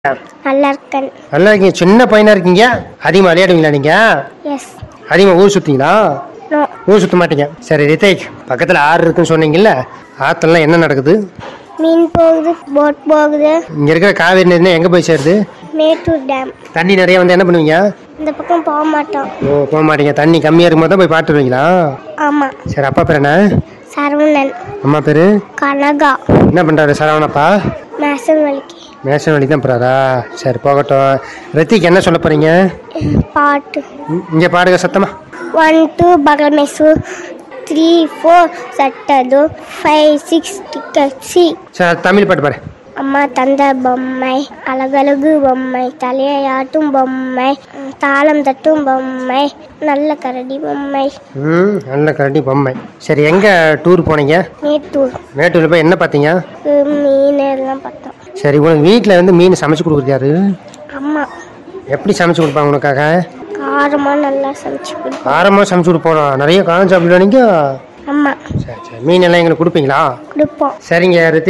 நல்லா இருக்கேன் நல்லா இருக்கீங்க சின்ன பையனா இருக்கீங்க அதிகமாக விளையாடுவீங்களா நீங்க எஸ் அதிகமாக ஊர் சுத்தீங்களா நோ ஊர் சுத்த மாட்டீங்க சரி ரிதேக் பக்கத்தில் ஆறு இருக்குன்னு சொன்னீங்கல்ல ஆற்றுலாம் என்ன நடக்குது மீன் போகுது போட் போகுது இங்கே இருக்கிற காவேரி நதி எங்கே போய் சேருது மேட்டூர் டேம் தண்ணி நிறைய வந்து என்ன பண்ணுவீங்க இந்த பக்கம் போக மாட்டோம் ஓ போக மாட்டீங்க தண்ணி கம்மியாக இருக்கும்போது தான் போய் பார்த்துருவீங்களா ஆமாம் சரி அப்பா பேர் என்ன சரவணன் அம்மா பேர் கனகா என்ன பண்ணுறாரு சரவணப்பா மேசன் வலிக்கு மேசன் வழி தான் போகிறாரா சரி போகட்டும் ரித்திக் என்ன சொல்ல போகிறீங்க பாட்டு இங்கே பாடுங்க சத்தமா one two buckle my shoe three four shut the door five six ticket ಸಿ சரி தமிழ் பாட்டு பாரு అమ్మ తంద బొమ్మై అలగలుగు బొమ్మై தலையாட்டும் பொம்மை தாளம் தட்டும் பொம்மை நல்ல கரடி பொம்மை ம் நல்ல கரடி பொம்மை சரி எங்கே டூர் போனீங்க மேட்டூர் மேட்டூரில் போய் என்ன பார்த்தீங்க மீன் எல்லாம் பார்த்தோம் சரி உனக்கு வீட்டில் வந்து மீன் சமைச்சு கொடுக்குறாரு அம்மா எப்படி சமைச்சு கொடுப்பாங்க உனக்காக காரமாக நல்லா சமைச்சு கொடுப்போம் காரமாக சமைச்சு கொடுப்போம் நிறைய காரம் சாப்பிடுவா நீங்கள் அம்மா சரி சரி மீன் எல்லாம் எங்களுக்கு கொடுப்பீங்களா கொடுப்போம் சரிங்க ரித்தி